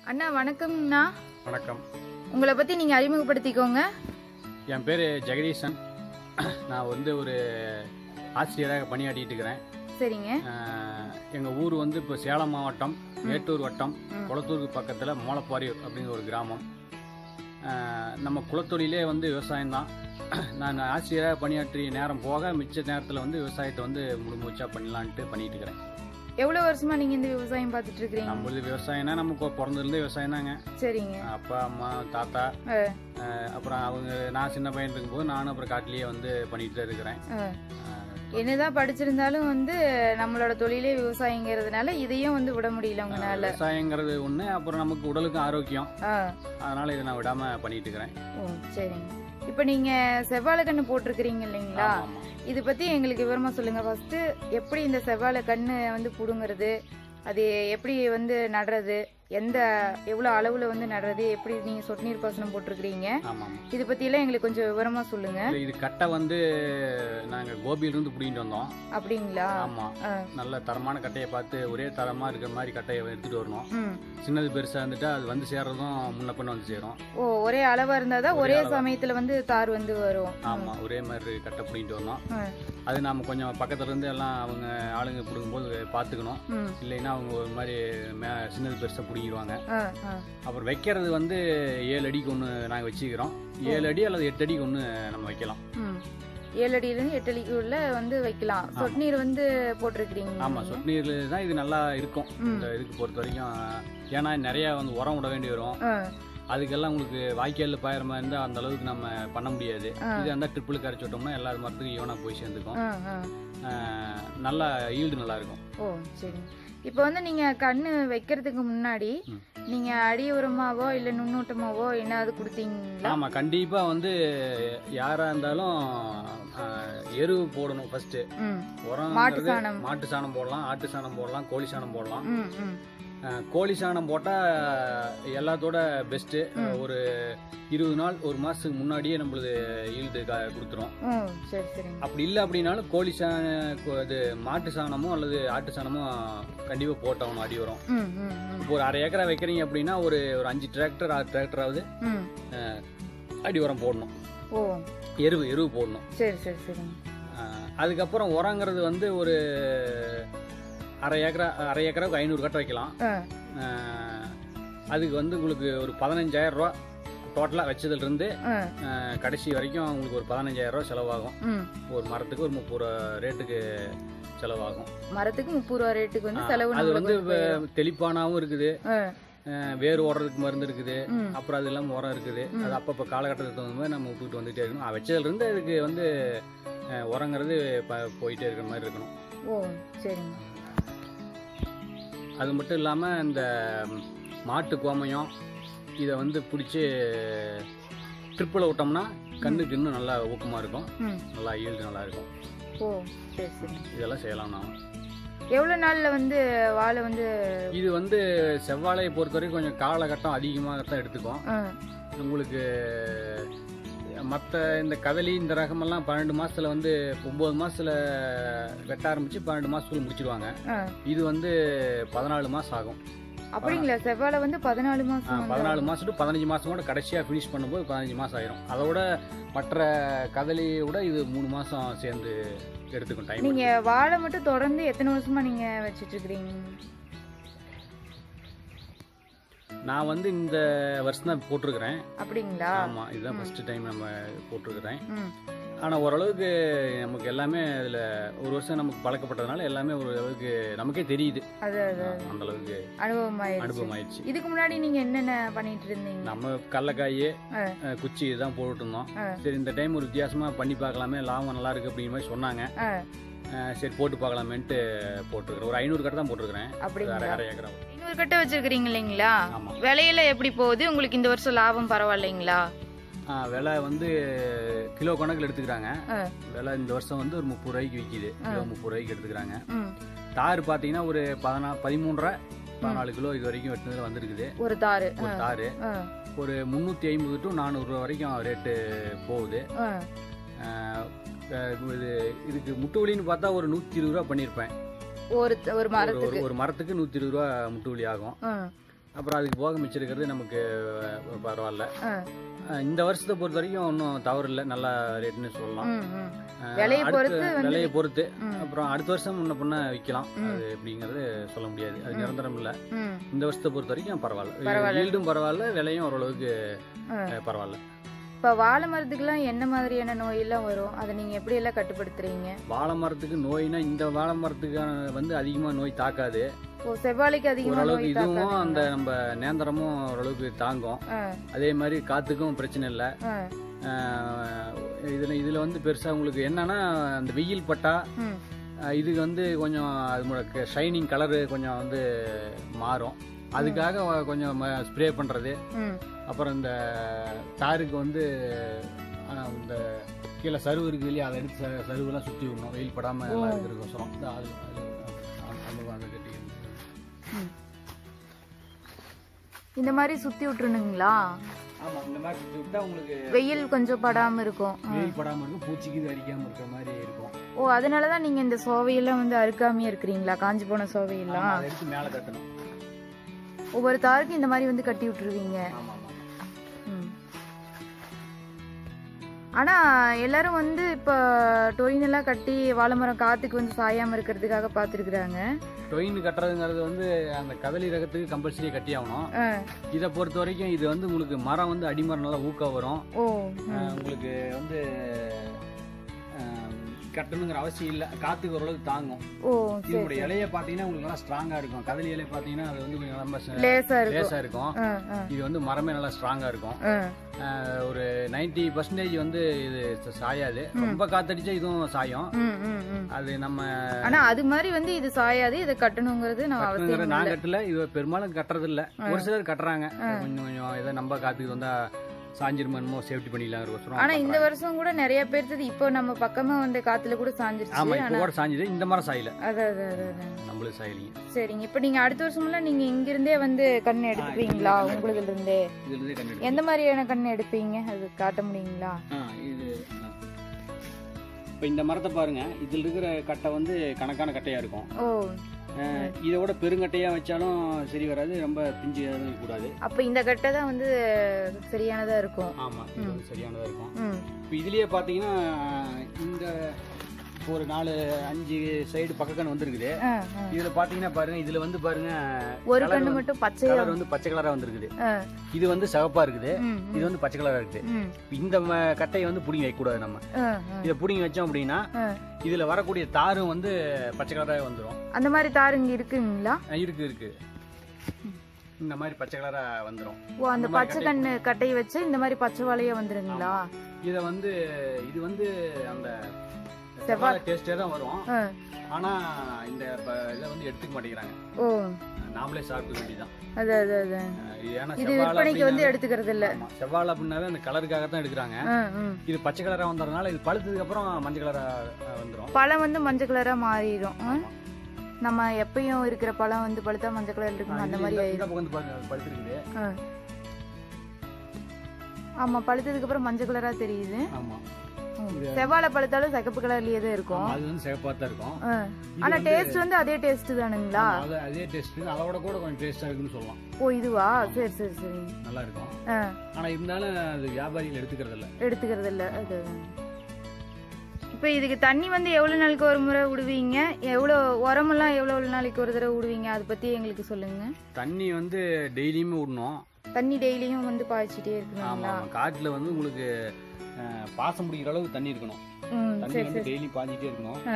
அண்ணா வணக்கம்ண்ணா வணக்கம் உங்களை பத்தி நீங்க அறிமுகப்படுத்திக்கோங்க என் பேர் ஜெகதீசன் நான் வந்து ஒரு ஆசிரியராக பணியாற்றிட்டு இருக்கிறேன் சரிங்க எங்கள் ஊர் வந்து இப்போ சேலம் மாவட்டம் மேட்டூர் வட்டம் ம். குளத்தூருக்கு பக்கத்தில் மோளப்பாரியூர் அப்படிங்கிற ஒரு கிராமம் அஹ், நம்ம குலத்தொழிலே வந்து விவசாயம்தான் நான் ஆசிரியராக பணியாற்றிய நேரம் போக மிச்ச நேரத்தில் வந்து விவசாயத்தை வந்து முழு மூச்சா பண்ணலான்ட்டு பண்ணிட்டு இருக்கிறேன் எவ்வளவு வருஷமா நீங்க இந்த விவசாயம் பார்த்துட்டு இருக்கிறீங்க நம்மளது விவசாயம்னா நம்ம இப்போ பிறந்ததுலேருந்தே விவசாயம் தாங்க சரிங்க அப்பா அம்மா தாத்தா அஹ், அஹ், அப்புறம் அவங்க நான் சின்ன பையன் இருக்கும்போது நானும் அப்புறம் காட்டிலேயே வந்து பண்ணிட்டு தான் இருக்கிறேன் அஹ். அஹ், என்னதான் படிச்சிருந்தாலும் வந்து நம்மளோட தொழிலே விவசாயங்கிறதுனால இதையும் வந்து விட முடியல உங்களால விவசாயங்கிறது ஒண்ணு அப்புறம் நமக்கு உடலுக்கும் ஆரோக்கியம் அஹ், அதனால இதை நான் விடாம பண்ணிட்டு இருக்கிறேன் ஓ சரிங்க இப்போ நீங்க செவ்வாழை கண்ணு போட்டிருக்கிறீங்க இல்லைங்களா ஆமா, ஆமா. இது பத்தி எங்களுக்கு விவரமா சொல்லுங்க ஃபர்ஸ்ட் எப்படி இந்த செவ்வாழை கண்ணு வந்து புடுங்குறது அது எப்படி வந்து நடுறது எந்த எவ்வளவு அளவுல வந்து நடுறது எப்படி நீங்க சொட்டு நீர் பாசனம் போட்டிருக்கிறீங்க ஆமா ஆமா இது பத்தி எல்லாம் எங்களுக்கு கொஞ்சம் விவரமா சொல்லுங்க இல்ல, இது கட்டை வந்து நாங்க கோபியில இருந்து பிடிங்கிட்டு வந்தோம் அப்படிங்களா ஆமா ஆ. நல்ல தரமான கட்டையை பார்த்து ஒரே தரமா இருக்கிற மாதிரி கட்டையை எடுத்துட்டு வரணும் ம் சின்னது பெருசா இருந்துட்டா அது வந்து சேர்றதும் முன்ன பின்ன வந்து சேரும் ஓ ஒரே அளவா இருந்தாதான் ஒரே ஒரே அளவா. சமயத்துல வந்து தார் வந்து வரும் ஆமா ஒரே மாதிரி கட்டை பிடிங்கிட்டு வரணும் ம். அது நாம கொஞ்சம் பக்கத்துல இருந்து எல்லாம் அவங்க ஆளுங்க பிடுங்கும்போது பார்த்துக்கணும் ம் இல்லைன்னா அவங்க ஒரு மாதிரி மே சின்னது பெருசா பிடிங்கிடுவாங்க ஆ, ஆ. அப்புறம் வைக்கிறது வந்து ஏழு அடிக்கு ஒன்று நாங்கள் வச்சுக்கிறோம் ஏழு அடி அல்லது எட்டு அடிக்கு ஒன்று நம்ம வைக்கலாம் ம் ஏழு அடியில இருந்து எட்டு அடிக்குள்ள வந்து வைக்கலாம் சொட்டு நீர் வந்து போட்டிருக்கிறீங்க ஆமாம் சொட்டு நீரில் தான் இது நல்லா இருக்கும் ம். இந்த இதுக்கு பொறுத்த வரைக்கும் ஏன்னா நிறைய வந்து உரம் விட வேண்டி வரும் ஆ, அதுக்கெல்லாம் உங்களுக்கு வாய்க்காலில் பாயிற மாதிரி இருந்தால் அந்த அளவுக்கு நம்ம பண்ண முடியாது ஆ. இது அந்த ட்ரிப்பிள் கரைச்சி விட்டோம்னா எல்லா மரத்துக்கும் ஈவனாக போய் சேர்ந்துக்கும் ஆ, ஆ. ஆஹ் நல்லா ஈல்டு நல்லா இருக்கும் ஓ சரி இப்போ வந்து நீங்க கண்ணு வைக்கிறதுக்கு முன்னாடி ம். நீங்க அடி உரமாவோ இல்ல நுண்ணூட்டமாவோ என்னது கொடுத்தீங்களா ஆமாம் கண்டிப்பாக வந்து யாராக இருந்தாலும் ஆஹ் எரு போடணும் ஃபஸ்ட்டு ம் உரம் மாட்டு சாணம். மாட்டு சாணம் போடலாம் ஆட்டு சாணம் போடலாம் கோழி சாணம் போடலாம் ம் ம் அஹ் கோழி சாணம் போட்டால் எல்லாத்தோட பெஸ்ட்டு ஒரு இருபது நாள் ஒரு மாதத்துக்கு முன்னாடியே நம்மளுது ஈல்டு க கொடுத்துரும் ஓ சரி சரிங்க அப்படி இல்லை அப்படின்னாலும் கோழி சாண கோ- இது மாட்டு சாணமோ அல்லது ஆட்டு சாணமோ கண்டிப்பாக போட்டாகணும் அடி வரும் ம் ம் ம் இப்போ ஒரு அரை ஏக்கரா வைக்கிறீங்க அப்படின்னா ஒரு ஒரு அஞ்சு டிராக்டர் ஆறு டிராக்டராவது ம் அடி உரம் போடணும் ஓ எருவு எருவு போடணும் சரி சரி சரிங்க அஹ் அதுக்கப்புறம் உரங்கிறது வந்து ஒரு அரை ஏக்கரா அரை ஏக்கராவுக்கு ஐநூறு கட்டை வைக்கலாம் ஆ அஹ் அதுக்கு வந்து உங்களுக்கு ஒரு பதினஞ்சாயிரம் ரூபா டோட்டலாக வச்சதுலேருந்து ஆ கடைசி வரைக்கும் உங்களுக்கு ஒரு பதினஞ்சாயிரம் ரூபா செலவாகும் ம் ஒரு மரத்துக்கு ஒரு முப்பது ரூபா ரேட்டுக்கு செலவாகும் மரத்துக்கு முப்பது ரூபா ரேட்டுக்கு வந்து ஆ, செலவு அது வந்து நம்மளுக்கு போயிடும். வே- தெளிப்பானாவும் இருக்குது ஆ, அஹ் வேர் ஓடுறதுக்கு மருந்து இருக்குது ம் அப்புறம் அது இல்லாமல் உரம் இருக்குது அது அப்பப்போ காலகட்டத்துக்கு தகுந்த மாதிரி நம்ம விட்டுட்டு வந்துட்டே இருக்கணும் அஹ் வச்சதுலேருந்து அதுக்கு வந்து அஹ் உரங்கிறது ப போயிட்டே இருக்கிற மாதிரி இருக்கணும் ஓ சரிங்க அது மட்டும் இல்லாமல் இந்த மாட்டு கோமயம் இதை வந்து பிடிச்சி ட்ரிப்பில் விட்டோம்னா கண்ணுக்கு இன்னும் நல்லா ஊக்கமாக இருக்கும் ம் நல்லா ஈல்டு நல்லா இருக்கும் ஓ சரி சரி இதெல்லாம் செய்யலாம் நாம் எவ்வளோ நாளில் வந்து வாழை வந்து இது வந்து செவ்வாழையை பொறுத்த வரைக்கும் கொஞ்சம் காலகட்டம் அதிகமாக தான் எடுத்துக்கும் ஆ, உங்களுக்கு மற்ற இந்த கதலி இந்த ரகமெல்லாம் பன்னெண்டு மாசத்துல வந்து ஒம்பது மாசத்துல வெட்ட ஆரம்பிச்சு பன்னெண்டு மாசத்துக்குள்ள முடிச்சிடுவாங்க ஆ. இது வந்து பதினாலு மாசம் ஆகும் அப்படிங்களா செவ்வாழை வந்து பதினாலு மாசம் வந்து- பதினாலு மாசம் டு பதினஞ்சு மாசம் கூட கடைசியா ஃபினிஷ் பண்ணும்போது பதினஞ்சு மாசம் ஆயிரும் அதோட மற்ற கதலியை விட இது மூணு மாசம் சேர்ந்து எடுத்துக்கும் டைம் நீங்க வாழை மட்டும் தொடர்ந்து எத்தனை வருஷமா நீங்க வச்சிட்டு இருக்கிறீங்க நான் வந்து இந்த வருஷம் தான் போட்டிருக்கிறேன் அப்படிங்களா ஆமா இதுதான் ஃபர்ஸ்ட் டைம் நம்ம போட்டிருக்கிறேன் ம் ஆனா ஓரளவுக்கு நமக்கு எல்லாமே அதுல ஒரு வருஷம் நமக்கு பழக்கப்பட்டதுனால எல்லாமே ஒரு அளவுக்கு நமக்கே தெரியுது அது அது அந்த அளவுக்கு அனுபவம் ஆயிடுச்சு அனுபவம் ஆயிடுச்சு இதுக்கு முன்னாடி நீங்க என்னென்ன பண்ணிட்டு இருந்தீங்க நம்ம கடலக்காய் ஆ. அஹ், குச்சி இதுதான் போட்டுட்டு இருந்தோம் ஆ. சரி இந்த டைம் ஒரு வித்தியாசமா பண்ணி பார்க்கலாமே லாபம் நல்லா இருக்கு அப்படிங்கிற மாதிரி சொன்னாங்க ஆ, அஹ், சரி போட்டு பார்க்கலாமேன்ட்டு போட்டிருக்கிறேன் ஒரு ஐநூறு கட்டை தான் போட்டிருக்கிறேன் ஒரு அப்படிங்களா அரை அரை ஏக்கரா இன்னொரு கட்டை வச்சிருக்கிறீங்க இல்லைங்களா ஆமா விலையில எப்படி போகுது உங்களுக்கு இந்த வருஷம் லாபம் பரவாயில்லைங்களா ஆ, விலை வந்து கிலோ கணக்கில் எடுத்துக்கிறாங்க ஆ. விலை இந்த வருஷம் வந்து ஒரு முப்பது ரூபாய்க்கு விற்கிது கிலோ முப்பது ரூபாய்க்கு எடுத்துக்கிறாங்க ம் தார் பார்த்தீங்கன்னா ஒரு பதினா பதிமூன்றரை பதினாலு கிலோ இது வரைக்கும் வெட்டினதுல வந்திருக்குது ஒரு தாரு ஒரு தாரு ஆ, ஒரு முந்நூற்றி ஐம்பது டு நானூறுரூவா வரைக்கும் ரேட்டு போகுது ஆ. ஆஹ் அஹ் இது இதுக்கு முட்டுவலின்னு பார்த்தா ஒரு நூற்றி இருபது ரூபா பண்ணியிருப்பேன் ஒரு ஒரு ஒரு மரத்துக்கு ஒரு- ஒரு மரத்துக்கு நூற்றி இருபது ரூபா முட்டுவலி ஆகும் ஆ, அப்புறம் அதுக்கு போக மிச்சம் இருக்கிறது நமக்கு அஹ், பரவாயில்ல ஆ. அஹ், இந்த வருஷத்தை பொறுத்த வரைக்கும் ஒன்றும் தவறு இல்லை நல்ல ரேட்னு சொல்லலாம் ம், ம். அஹ், விலையை அடுத்த- பொறுத்து வந்து விலையை பொறுத்து ம், அப்புறம் அடுத்த வருஷம் முன்ன பின்ன விற்கலாம் ம். அது எப்படிங்கிறது சொல்ல முடியாது அது ம். நிரந்தரம் இல்லை ம். இந்த வருஷத்தை பொறுத்த வரைக்கும் பரவாயில்ல பரவாயில்ல. ஈல்டும் பரவாயில்ல விலையும் ஓரளவுக்கு ஆ. அஹ், பரவாயில்ல இப்ப வாழை மரத்துக்குலாம் என்ன மாதிரியான நோயெல்லாம் வரும் அதை நீங்க எப்படி எல்லாம் கட்டுப்படுத்துறீங்க வாழை மரத்துக்கு நோய்னா இந்த வாழை மரத்துக்கான வந்து அதிகமாக நோய் தாக்காது ஓ செவ்வாழைக்கு அதிகமா ஓரளவுக்கு நோய் இதுவும் தாக்காதுங்களா? அந்த நம்ம நேந்திரமும் ஓரளவுக்கு தாங்கும் ஆ, அதே மாதிரி காத்துக்கும் பிரச்சனை இல்லை ஆ, இதில் இதில் வந்து பெருசாக உங்களுக்கு என்னன்னா அந்த வெயில் பட்டா ம், அஹ், இதுக்கு வந்து கொஞ்சம் அது ஷைனிங் கலரு கொஞ்சம் வந்து மாறும் அதுக்காக கொஞ்சம் ஸ்ப்ரே பண்ணுறது ம். அப்புறம் இந்த தாருக்கு வந்து அஹ், இந்த கீழே சருவு இருக்கு இல்லையா அதை எடுத்து ச- சருவெல்லாம் சுற்றி விடணும் வெயில் படாமல் எல்லாம் இருக்கிறதுக்கோசரம் இந்த அது அது அந்த- அந்த மாதிரி கட்டி ம். இந்த மாதிரி சுத்தி விட்டுருணுங்களா ஆமாம் இந்த மாதிரி சுற்றி விட்டா உங்களுக்கு வெயில் கொஞ்சம் படாம இருக்கும் ம். வெயில் படாமல் இருக்கும் பூச்சிக்கு இது அடிக்காமல் இருக்கிற மாதிரி இருக்கும் ஓ அதனாலதான் நீங்க இந்த சோவையெல்லாம் வந்து அறுக்காமையே இருக்கிறீங்களா காஞ்சி போன சோவையெல்லாம் ஆமா, அதை எடுத்து மேலே கட்டணும் ஒவ்வொரு தாருக்கும் இந்த மாதிரி வந்து கட்டி விட்டுருவீங்க ஆமாம் ஆமாம் ம். ஆனா எல்லாரும் வந்து இப்ப டொயின் எல்லாம் கட்டி வாழை மரம் காத்துக்கு வந்து சாயாம இருக்கிறதுக்காக பாத்துருக்குறாங்க டொயின் கட்டுறதுங்கிறது வந்து அந்த கதலி ரகத்துக்கு கம்பல்சரி கட்டி ஆகணும் இதை பொறுத்த வரைக்கும் இது வந்து உங்களுக்கு மரம் வந்து அடிமரம் நல்லா ஊக்கம் வரும் ஓ அஹ் உங்களுக்கு வந்து அஹ், கட்டணுங்கிற அவசியம் இல்லை காத்துக்கு ஓரளவுக்கு தாங்கும் ஓ சரி இதனுடைய இலைய பார்த்தீங்கன்னா உங்களுக்கு நல்லா ஸ்ட்ராங்கா இருக்கும் கதலி இலைய பார்த்தீங்கன்னா அது வந்து கொஞ்சம் ரொம்ப ச- லேசா இருக்கும் லேசா இருக்கும் ஆ, ஆ, இது வந்து மரமே நல்லா ஸ்ட்ராங்கா இருக்கும் ஆ. அஹ், ஒரு நைன்டி பர்சன்டேஜ் வந்து இது ச- சாயாது ரொம்ப காத்தடிச்சா இதுவும் சாயும் ம், ம், ம். அது நம்ம ஆனா அது மாதிரி வந்து இது சாயாது இதை கட்டணுங்கிறது நான் கட்டுங்கிற அவசியம் நான் இல்லை கட்டல இது பெரும்பாலும் கட்டுறது இல்ல ஒரு சிலர் கட்டுறாங்க கொஞ்சம் கொஞ்சம் ஏதோ நம்ம காத்துக்கு வந்தா சாஞ்சிருமோ சேஃப்டி பண்ணிடலாம் ஆனா இந்த வருஷம் கூட நிறைய பேர்த்தது இப்போ நம்ம பக்கமா வந்த காத்துல கூட சாஞ்சிருச்சு ஆமா இப்ப ஆனா கூட சாஞ்சுது இந்த மரம் சாயல அதான் அதான் அதான், அதான் நம்மளும் சாயலிங்க சரிங்க இப்போ நீங்க அடுத்த வருஷம்லாம் நீங்க இங்க இருந்தே வந்து கண் எடுத்துப்பீங்களா உங்களுதுல இருந்தே இதுல இருந்தே கண்டு எந்த மாதிரியான கண் எடுப்பீங்க அது காட்ட முடியுங்களா இது இப்போ இந்த மரத்தை பாருங்க இதுல இருக்கிற கட்டை வந்து கணக்கான கட்டையா இருக்கும் ஓ அஹ் இதை விட பெருங்கட்டையா வச்சாலும் சரி வராது ரொம்ப பிஞ்சு எதுவும் கூடாது அப்ப இந்த கட்டை தான் வந்து சரியானதா இருக்கும் ஆமா இது வந்து சரியானதா இருக்கும் ம் இப்போ இதுலயே பாத்தீங்கன்னா இந்த இப்போ ஒரு நாலு அஞ்சு சைடு பக்கக்கண் வந்திருக்குது ஆ, ஆ. இதுல பாத்தீங்கன்னா பாருங்க இதுல வந்து பாருங்க ஒரு colour கண்ணு வந்து- மட்டும் பச்சையா கலர் வந்து பச்சை கலரா வந்திருக்குது ஆ, இது வந்து சிவப்பா இருக்குது ம், இது வந்து பச்சை கலரா இருக்குது ம், இந்த ம- கட்டையை வந்து புடிங்கி வைக்கக்கூடாது நம்ம ஆ, ஆ, இதை புடிங்கி வச்சோம் அப்படின்னா ஆ. இதுல வரக்கூடிய தாரும் வந்து பச்சை கலராக வந்துடும் அந்த மாதிரி தார் இங்க இருக்குங்களா இருக்கு இருக்கு இந்த மாதிரி பச்சை கலரா வந்துடும் ஓ அந்த அந்த மாதிரி பச்சை கண்ணு கட்டையை வச்சு இந்த மாதிரி பச்சை வாழையா வந்துருங்களா இதை வந்து இது வந்து அந்த செவ்வாழை. செவ்வாழை டேஸ்டே தான் வரும் ஆ, ஆனா இந்த ப- இதை வந்து எடுத்துக்க மாட்டேங்கிறாங்க ஓ நாமளே சாப்பிட்டு வேண்டியதான் அது அது அது ஏன்னா இது செவ்வாழை விற்பனைக்கு வந்து அப்படின்னாவே- எடுத்துக்கிறது இல்ல ஆமா, செவ்வாழை அப்படின்னாவே அந்த கலருக்காக தான் எடுக்கிறாங்க ஆ, ம். இது பச்சை கலரா வந்ததுனால இது பழுத்ததுக்கு அப்புறம் மஞ்சள் கலரா வந்துடும் பழம் வந்து மஞ்சள் கலரா மாறிடும் ஆ? நம்ம எப்பயும் இருக்கிற பழம் வந்து பழுத்தா மஞ்சள் கலர் இருக்கும் அந்த மாதிரி இந்த ஆயிடும் பக்கம் வந்து பாருங்க, பழுத்திருக்குது ஆ. ஆமா பழுத்ததுக்கு அப்புறம் மஞ்சள் கலரா தெரியுது ஆமா ம். செவ்வாழை பழுத்தாலும் சிகப்பு கலர்லயே தான் இருக்கும் ஆமா, அது வந்து சிவப்பா தான் இருக்கும் ஆ. இது ஆனா வந்து- டேஸ்ட் வந்து அதே டேஸ்ட் தானுங்களா அது அதே டேஸ்ட் அதோட கூட கொஞ்சம் டேஸ்டா இருக்குன்னு சொல்லலாம் ஓ இதுவா சரி சரி சரி நல்லா இருக்கும் ஆ, ஆனா இருந்தாலும் அது வியாபாரிகள் எடுத்துக்கிறது இல்ல எடுத்துக்கிறது இல்ல அது இப்போ இதுக்கு தண்ணி வந்து எவ்வளவு நாளைக்கு ஒரு முறை விடுவீங்க எவ்வளோ உரமெல்லாம் எவ்வளவு நாளைக்கு ஒரு தடவை விடுவீங்க அதை பத்தி எங்களுக்கு சொல்லுங்க தண்ணி வந்து டெய்லியுமே விடணும் தண்ணி டெய்லியும் வந்து பாய்ச்சிட்டே ஆமா இருக்கணுங்களா ஆமா காட்டுல வந்து உங்களுக்கு அஹ், பாசம் பிடிக்கிற அளவுக்கு தண்ணி இருக்கணும் ம் தண்ணி சரி வந்து சரி டெய்லி பாஞ்சிட்டே இருக்கணும் ஆ,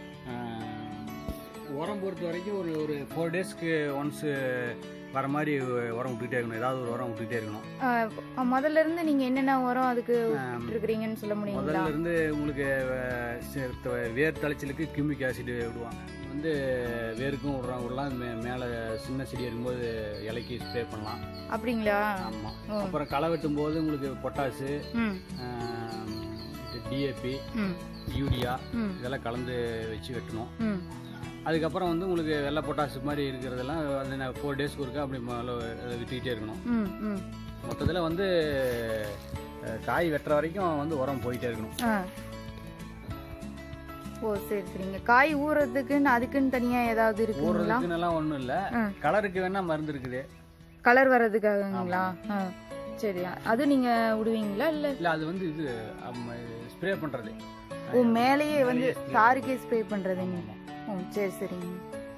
அஹ், உரம் பொறுத்த வரைக்கும் ஒரு ஒரு ஃபோர் டேஸ்க்கு ஒன்ஸ் வர மாதிரி உரம் விட்டுக்கிட்டே இருக்கணும் ஏதாவது ஒரு உரம் விட்டுக்கிட்டே இருக்கணும் ஆ, முதல்ல இருந்து நீங்க என்னென்ன உரம் அதுக்கு விட்டுருக்கீங்கன்னு சொல்ல முடியுங்களா முதல்ல இருந்து உங்களுக்கு அஹ், சி- த- வேர் தலைச்சலுக்கு கியூமிக் ஆசிட் விடுவாங்க வந்து வேருக்கும் விடுறாங்க விடலாம் மே- மேலே சின்ன செடி இருக்கும்போது இலைக்கு ஸ்ப்ரே பண்ணலாம் அப்படிங்களா ஆமாம் ஓ. அப்புறம் களை வெட்டும் போது உங்களுக்கு பொட்டாசு ம் டிஏபி ம் யூரியா ம் இதெல்லாம் கலந்து வச்சு வெட்டணும் ம் அதுக்கப்புறம் வந்து உங்களுக்கு வெள்ளை பொட்டாசு மாதிரி இருக்கிறதெல்லாம் அது ஃபோர் டேஸ்க்கு ஒருக்கா அப்படி முதல்ல விட்டுக்கிட்டே இருக்கணும் ம் ம் மொத்தத்தில் வந்து அஹ், காய் வெட்டுற வரைக்கும் வந்து உரம் போயிட்டே இருக்கணும் ஆ ஓ சரி சரிங்க காய் ஊறதுக்குன்னு அதுக்குன்னு தனியா ஏதாவது இருக்குங்களா ஊறுறதுக்குன்னெல்லாம் ஒன்றும் இல்லை ஆ. கலருக்கு வேணா மருந்து இருக்குது கலர் வர்றதுக்காகங்களா ஆ சரி அது நீங்க விடுவீங்களா இல்ல இல்லை அது வந்து இது ஸ்ப்ரே பண்ணுறது ஓ மேலேயே வந்து தாருக்கே ஸ்ப்ரே பண்றதுங்க ஓ சரி சரிங்க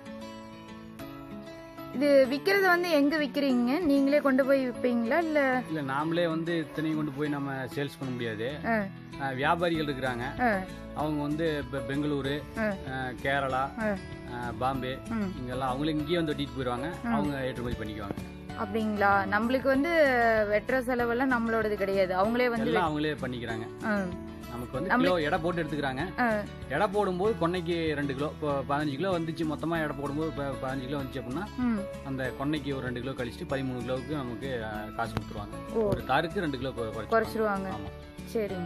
இது விக்கிறது வந்து எங்க விக்கிறீங்க நீங்களே கொண்டு போய் விப்பீங்களா இல்ல இல்லை நாமளே வந்து இத்தனையும் கொண்டு போய் நம்ம சேல்ஸ் பண்ண முடியாது ஆ, அஹ் வியாபாரிகள் இருக்கிறாங்க ஆ, அவங்க வந்து இப்போ பெங்களூரு ஆ. அஹ் கேரளா ஆ. அஹ் பாம்பே ம். இங்கெல்லாம் அவங்களே இங்கேயே வந்து வெட்டிட்டு போயிடுவாங்க அவங்க ஏற்றுமதி பண்ணிக்குவாங்க அப்படிங்களா நம்மளுக்கு வந்து வெட்டுற செலவெல்லாம் நம்மளோடது கிடையாது அவங்களே வந்து எல்லாம் அவங்களே பண்ணிக்கிறாங்க ஆ, நமக்கு வந்து நம்மளே- கிலோ எடை போட்டு எடுத்துக்கிறாங்க ஆ, எடை போடும்போது கொன்னைக்கு ரெண்டு கிலோ இப்போ பதினஞ்சு கிலோ வந்துச்சு மொத்தமாக எடை போடும்போது இப்போ பதினஞ்சு கிலோ வந்துச்சு அப்படின்னா ம். அந்த கொன்னைக்கு ஒரு ரெண்டு கிலோ கழிச்சுட்டு பதிமூணு கிலோவுக்கு நமக்கு அஹ், காசு கொடுத்துருவாங்க ஓ ஒரு தாருக்கு ரெண்டு கிலோ குறைச்சு குறைச்சிருவாங்க ஆமாம் சரிங்க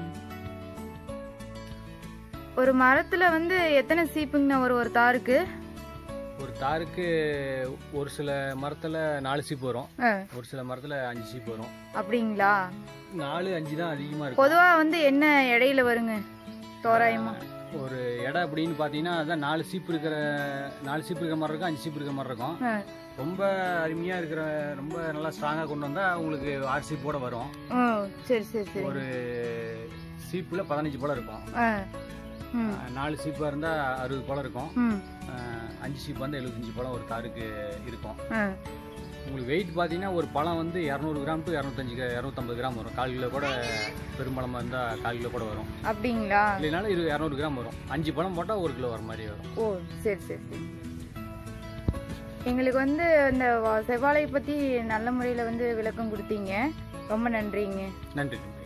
ஒரு மரத்துல வந்து எத்தனை சீப்புங்கண்ணா வரும் ஒரு தாருக்கு ஒரு தாருக்கு ஒரு சில மரத்தில் நாலு சீப்பு வரும் ஆ, ஒரு சில மரத்தில் அஞ்சு சீப்பு வரும் அப்படிங்களா நாலு அஞ்சு தான் அதிகமாக இருக்கும் பொதுவா வந்து என்ன இடையில வருங்க தோராயமா ஒரு இடம் அப்படின்னு பார்த்தீங்கன்னா அதான் நாலு சீப்பு இருக்கிற நாலு சீப்பு இருக்கிற மாதிரி இருக்கும் அஞ்சு சீப்பு இருக்கிற மாதிரி இருக்கும் ஆ, ரொம்ப அருமையாக இருக்கிற ரொம்ப நல்லா ஸ்ட்ராங்காக கொண்டு வந்தால் உங்களுக்கு ஆறு சீப்போட வரும் ஓ சரி சரி சரி ஒரு சீப்பில் பதினஞ்சு பழம் இருக்கும் ஆ, ம், அஹ் நாலு சீப்பாக இருந்தால் அறுபது பழம் இருக்கும் ம், அஹ் அஞ்சு சீப்பு வந்து எழுபத்தஞ்சு பழம் ஒரு தாருக்கு இருக்கும் ஆ, உங்களுக்கு வெயிட் பார்த்தீங்கன்னா ஒரு பழம் வந்து இரநூறு கிராம் டு இரநூத்தஞ்சு இரநூத்தம்பது கிராம் வரும் கால் கிலோ கூட பெரும்பழமாக இருந்தால் கால் கிலோ கூட வரும் அப்படிங்களா இல்லைனாலும் இரு இரநூறு கிராம் வரும் அஞ்சு பழம் போட்டால் ஒரு கிலோ வர மாதிரி வரும் ஓ சரி சரி சரி எங்களுக்கு வந்து இந்த வ- செவ்வாழையை பத்தி நல்ல முறையில வந்து விளக்கம் கொடுத்தீங்க ரொம்ப நன்றிங்க நன்றி